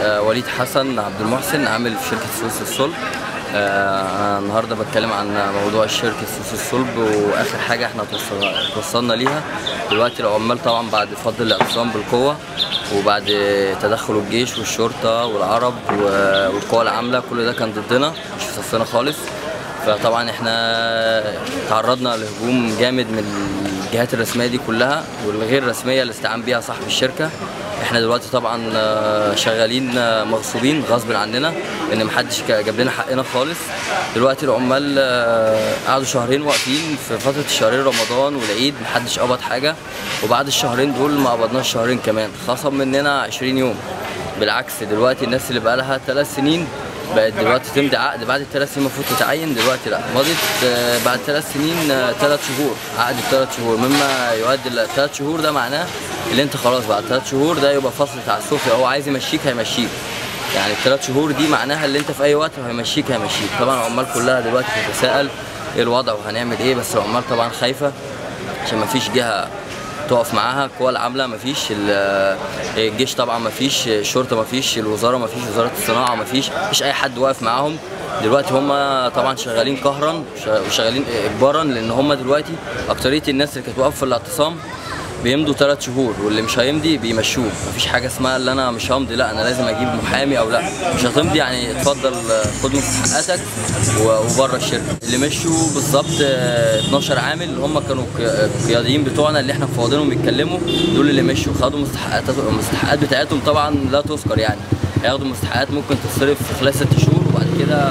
آه، وليد حسن عبد المحسن عامل في شركه سويس الصلب آه، انا النهارده بتكلم عن موضوع شركه سويس الصلب واخر حاجه احنا توصل- توصلنا ليها دلوقتي العمال طبعا بعد فضل الاعتصام بالقوه وبعد تدخل الجيش والشرطه والعرب و- والقوى العامله كل ده كان ضدنا مش في صفنا خالص فطبعا احنا تعرضنا لهجوم جامد من الجهات الرسميه دي كلها والغير رسميه اللي استعان بيها صاحب الشركه احنا دلوقتي طبعا آه، شغالين آه، مغصوبين غصب عننا ان محدش كا- جاب لنا حقنا خالص دلوقتي العمال آه، قعدوا شهرين واقفين في فتره شهرين رمضان والعيد محدش قبض حاجه وبعد الشهرين دول ما قبضناش شهرين كمان خصم مننا 20 يوم بالعكس دلوقتي الناس اللي بقى لها ثلاث سنين بقت دلوقتي تمضي عقد بعد الثلاث سنين المفروض تتعين دلوقتي لا مضت آه، بعد ثلاث سنين ثلاث شهور عقد ثلاث شهور مما يؤدي الثلاث شهور ده معناه اللي انت خلاص بعد ثلاث شهور ده يبقى فصل تعسفي هو عايز يمشيك هيمشيك يعني الثلاث شهور دي معناها اللي انت في اي وقت هيمشيك هيمشيك طبعا العمال كلها دلوقتي بتتساءل ايه الوضع وهنعمل ايه بس العمال طبعا خايفه عشان ما فيش جهه تقف معاها القوى العامله مفيش ال- الجيش طبعا مفيش الشرطه مفيش الوزاره مفيش وزاره الصناعه مفيش مفيش اي حد واقف معاهم دلوقتي هم طبعا شغالين قهرا وشغالين اجبارا لان هم دلوقتي اكتريه الناس اللي كانت واقفه في الاعتصام بيمضوا ثلاث شهور واللي مش هيمضي بيمشوه مفيش حاجه اسمها اللي انا مش همضي لا انا لازم اجيب محامي او لا مش هتمضي يعني اتفضل خد مستحقاتك و- وبره الشركه اللي مشوا بالظبط آه، 12 عامل اللي هم كانوا ك- القياديين بتوعنا اللي احنا مفوضينهم يتكلموا دول اللي مشوا خدوا مستحقات المستحقات بتاعتهم طبعا لا تذكر يعني هياخدوا مستحقات ممكن تصرف في خلال ست شهور وبعد كده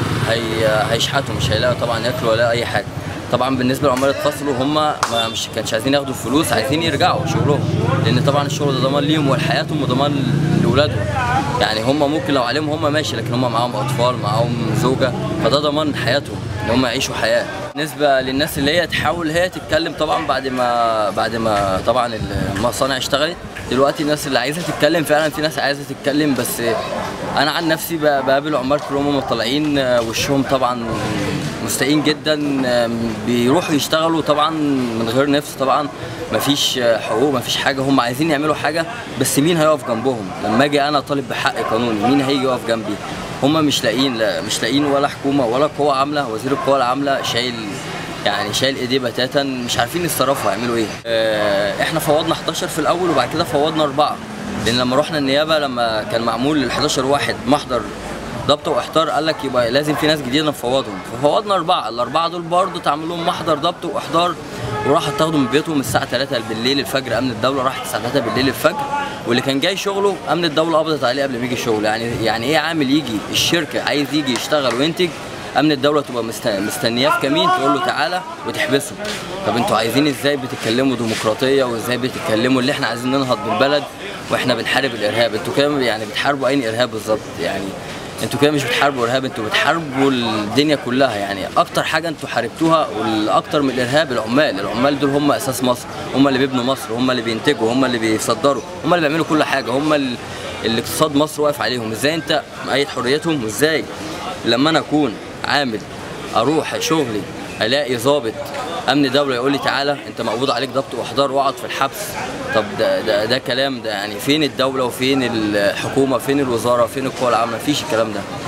هي هيشحتوا مش هيلاقوا طبعا ياكلوا ولا اي حاجه طبعا بالنسبه للعمال اتفصلوا هم ما مش كانش عايزين ياخدوا الفلوس عايزين يرجعوا شغلهم لان طبعا الشغل ده ضمان ليهم ولحياتهم وضمان لاولادهم يعني هم ممكن لو عليهم هم ماشي لكن هم معاهم اطفال معاهم زوجه فده ضمان حياتهم ان هم يعيشوا حياه بالنسبه للناس اللي هي تحاول هي تتكلم طبعا بعد ما بعد ما طبعا المصانع اشتغلت دلوقتي الناس اللي عايزه تتكلم فعلا في ناس عايزه تتكلم بس انا عن نفسي ب- بقابل عمال كلهم طالعين وشهم طبعا مستائين جدا بيروحوا يشتغلوا طبعا من غير نفس طبعا مفيش حقوق مفيش حاجه هم عايزين يعملوا حاجه بس مين هيقف جنبهم لما اجي انا طالب بحق قانوني مين هيجي يقف جنبي هم مش لاقيين لا مش لاقيين ولا حكومه ولا قوه عامله وزير القوى العامله شايل يعني شايل ايديه بتاتا مش عارفين يتصرفوا هيعملوا ايه آه، احنا فوضنا 11 في الاول وبعد كده فوضنا اربعه لان لما رحنا النيابه لما كان معمول لل 11 واحد محضر ضبط واحضار قال لك يبقى لازم في ناس جديده نفوضهم ففوضنا اربعه الاربعه دول برضه اتعمل لهم محضر ضبط واحضار وراحوا اتاخدوا من بيتهم الساعه 3 بالليل الفجر امن الدوله راح الساعه 3 بالليل الفجر واللي كان جاي شغله امن الدوله قبضت عليه قبل ما يجي الشغل يعني يعني ايه عامل يجي الشركه عايز يجي يشتغل وينتج امن الدوله تبقى مست- مستنياه في كمين تقول له تعالى وتحبسه طب انتوا عايزين ازاي بتتكلموا ديمقراطيه وازاي بتتكلموا اللي احنا عايزين ننهض بالبلد واحنا بنحارب الارهاب انتوا كده يعني بتحاربوا اي ارهاب بالظبط يعني انتوا كده مش بتحاربوا ارهاب انتوا بتحاربوا الدنيا كلها يعني اكتر حاجه انتوا حاربتوها والاكتر من الارهاب العمال العمال دول هم اساس مصر هم اللي بيبنوا مصر هم اللي بينتجوا هم اللي بيصدروا هم اللي بيعملوا كل حاجه هم ال- اللي اقتصاد مصر واقف عليهم ازاي انت مؤيد حريتهم وازاي لما انا اكون عامل اروح شغلي الاقي ضابط امن دوله يقول لي تعالى انت مقبوض عليك ضبط واحضار واقعد في الحبس طب ده, ده ده كلام ده يعني فين الدوله وفين الحكومه فين الوزاره فين القوى العامه مفيش الكلام ده